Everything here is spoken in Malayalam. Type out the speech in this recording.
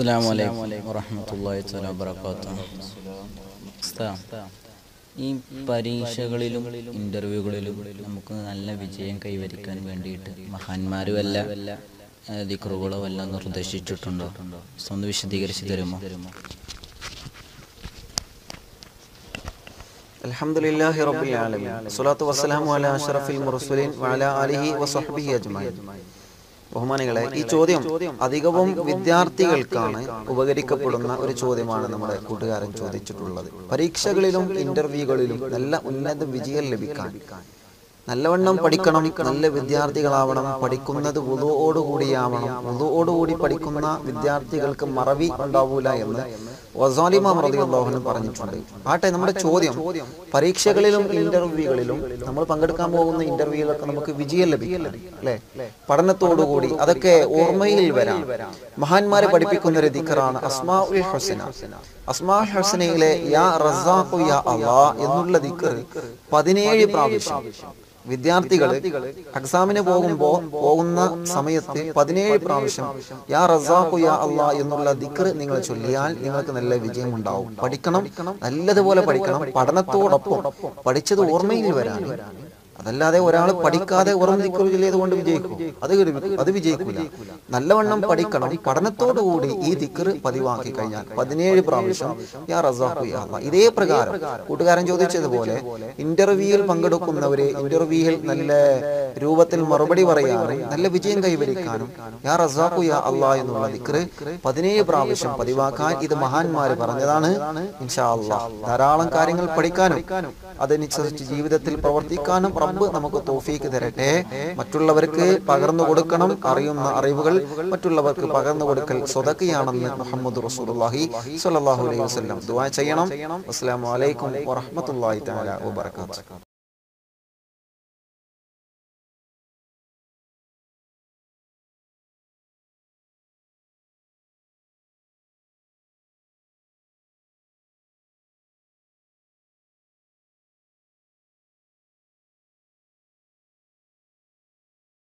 അസ്സാം വലൈക്കും വറഹമത്തല്ലാഹി തആല വബറകാതുഹു ഉസ്താദ്, ഈ പരീക്ഷകളിലും ഇന്റർവ്യൂകളിലും നമുക്ക് നല്ല വിജയം കൈവരിക്കാൻ വേണ്ടിയിട്ട് മഹാന്മാരും വല്ല ദിക്റുകളോ വല്ല നിർദ്ദേശിച്ചിട്ടുണ്ടോ ഒന്ന് വിശദീകരിച്ച് തരുമോ الحمد لله رب العالمين الصلاة والسلام على أشرف المرسلين وعلى آله وصحبه أجمعين ബഹുമാനികളെ ഈ ചോദ്യം അധികവും വിദ്യാർത്ഥികൾക്കാണ് ഉപകരിക്കപ്പെടുന്ന ഒരു ചോദ്യമാണ് നമ്മുടെ കൂട്ടുകാരൻ ചോദിച്ചിട്ടുള്ളത് പരീക്ഷകളിലും ഇന്റർവ്യൂകളിലും നല്ല ഉന്നത വിജയം ലഭിക്കാൻ നല്ലവണ്ണം പഠിക്കണം നല്ല വിദ്യാർത്ഥികളാവണം പഠിക്കുന്നത് വുതുവോടുകൂടിയാവണം വുതുവോടുകൂടി പഠിക്കുന്ന വിദ്യാർത്ഥികൾക്ക് മറവി ഉണ്ടാവൂല എന്ന് വസാലിമാം റളിയല്ലാഹു പറഞ്ഞിട്ടുണ്ട് ആട്ടെ നമ്മുടെ ചോദ്യം പരീക്ഷകളിലും ഇന്റർവ്യൂകളിലും നമ്മൾ പങ്കെടുക്കാൻ പോകുന്ന ഇന്റർവ്യൂകളൊക്കെ നമുക്ക് വിജയം ലഭിക്കും അല്ലെ പഠനത്തോടുകൂടി അതൊക്കെ ഓർമ്മയിൽ വരാം മഹാന്മാരെ പഠിപ്പിക്കുന്ന ഒരു ദിക്കറാണ് അസ്മാ ഉൽ ഹുസന അസ്മാ ഹുസനയിലെ യാ റസാഖു യാ അല്ലാ എന്നുള്ള ദിക്കർ പതിനേഴ് പ്രാവശ്യം വിദ്യാർത്ഥികൾ എക്സാമിന് പോകുമ്പോ പോകുന്ന സമയത്ത് പതിനേഴ് പ്രാവശ്യം യാ റസാഖു യാ അള്ളാ എന്നുള്ള ദിക്ർ നിങ്ങൾ ചൊല്ലിയാൽ നിങ്ങൾക്ക് നല്ല വിജയം ഉണ്ടാവും പഠിക്കണം നല്ലതുപോലെ പഠിക്കണം പഠനത്തോടൊപ്പം പഠിച്ചത് ഓർമ്മയിൽ വരാൻ അതല്ലാതെ ഒരാൾ പഠിക്കാതെ ഉറം ദിക്ർ ചൊല്ലിയത് കൊണ്ട് വിജയിക്കും അത് കിട്ടി- അത് വിജയിക്കില്ല നല്ലവണ്ണം പഠിക്കണം പഠനത്തോടുകൂടി ഈ ദിക്ർ പതിവാക്കി കഴിഞ്ഞാൽ പതിനേഴ് പ്രാവശ്യം യാ റസാഖു യാ അള്ളാ ഇതേ പ്രകാരം കൂട്ടുകാരൻ ചോദിച്ചതുപോലെ ഇന്റർവ്യൂവിൽ പങ്കെടുക്കുന്നവര് ഇന്റർവ്യൂവിൽ നല്ല രൂപത്തിൽ മറുപടി പറയാനും നല്ല വിജയം കൈവരിക്കാനും യാ റസാഖു യാ അള്ളാ എന്നുള്ള ദിക്ർ പതിനേഴ് പ്രാവശ്യം പതിവാക്കാൻ ഇത് മഹാന്മാര് പറഞ്ഞതാണ് ഇൻഷാ അള്ളാ ധാരാളം കാര്യങ്ങൾ പഠിക്കാനും അതനുസരിച്ച് ജീവിതത്തിൽ പ്രവർത്തിക്കാനും റബ്ബ് നമുക്ക് തോഫീക്ക് തരട്ടെ മറ്റുള്ളവർക്ക് പകർന്നു കൊടുക്കണം അറിയുന്ന അറിവുകൾ മറ്റുള്ളവർക്ക് പകർന്നു കൊടുക്കൽ സ്വതക്കയാണെന്ന് മുഹമ്മദ് റസൂലുള്ളാഹി സ്വല്ലല്ലാഹു അലൈഹി വസല്ലം ദുആ ചെയ്യണം അസ്സലാമു അലൈക്കും വറഹ്മത്തുള്ളാഹി തആല വബറകാതുഹു